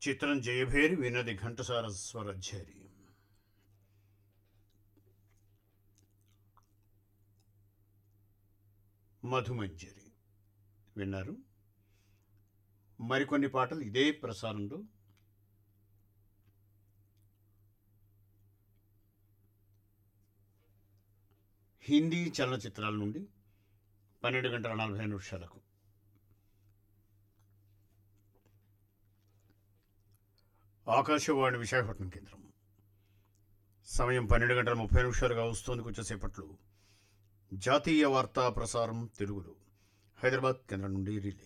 చిత్రం జయభేరి వినది ఘంటసార స్వరఝరి మధుమంజరి విన్నారు మరికొన్ని పాటలు ఇదే ప్రసారంలో హిందీ చలనచిత్రాల నుండి పన్నెండు గంటల నలభై నిమిషాలకు ఆకాశవాణి విశాఖపట్నం కేంద్రం సమయం పన్నెండు గంటల ముప్పై నిమిషాలుగా వస్తోంది కొంచెంసేపట్లో జాతీయ వార్తా ప్రసారం తెలుగులో హైదరాబాద్ కేంద్రం నుండి రిలే